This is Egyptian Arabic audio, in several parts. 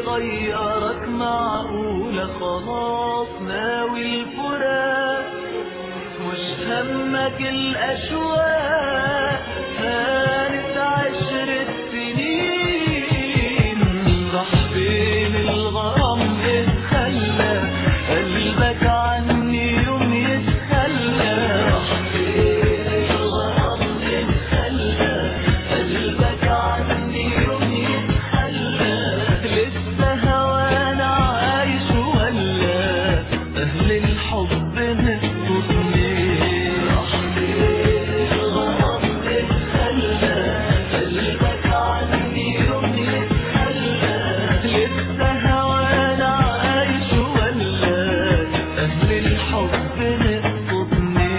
غيرك معقولة خلاص ناوي الفراق مش همك الأشواق هانت عشرة سنين راح فين الغرام اتخلى قلبك عني يوم يتخلى راح فين الغرام اتخلى قلبك عني يوم يتخلى لسه هوانا عايش ولا أهل الحب نسكتني راح فين الغرام اتخلى قلبك عني يوم يتخلى لسه هوانا عايش ولا أهل الحب نسكتني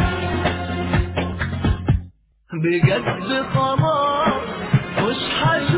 بجد خلاص مش حاجة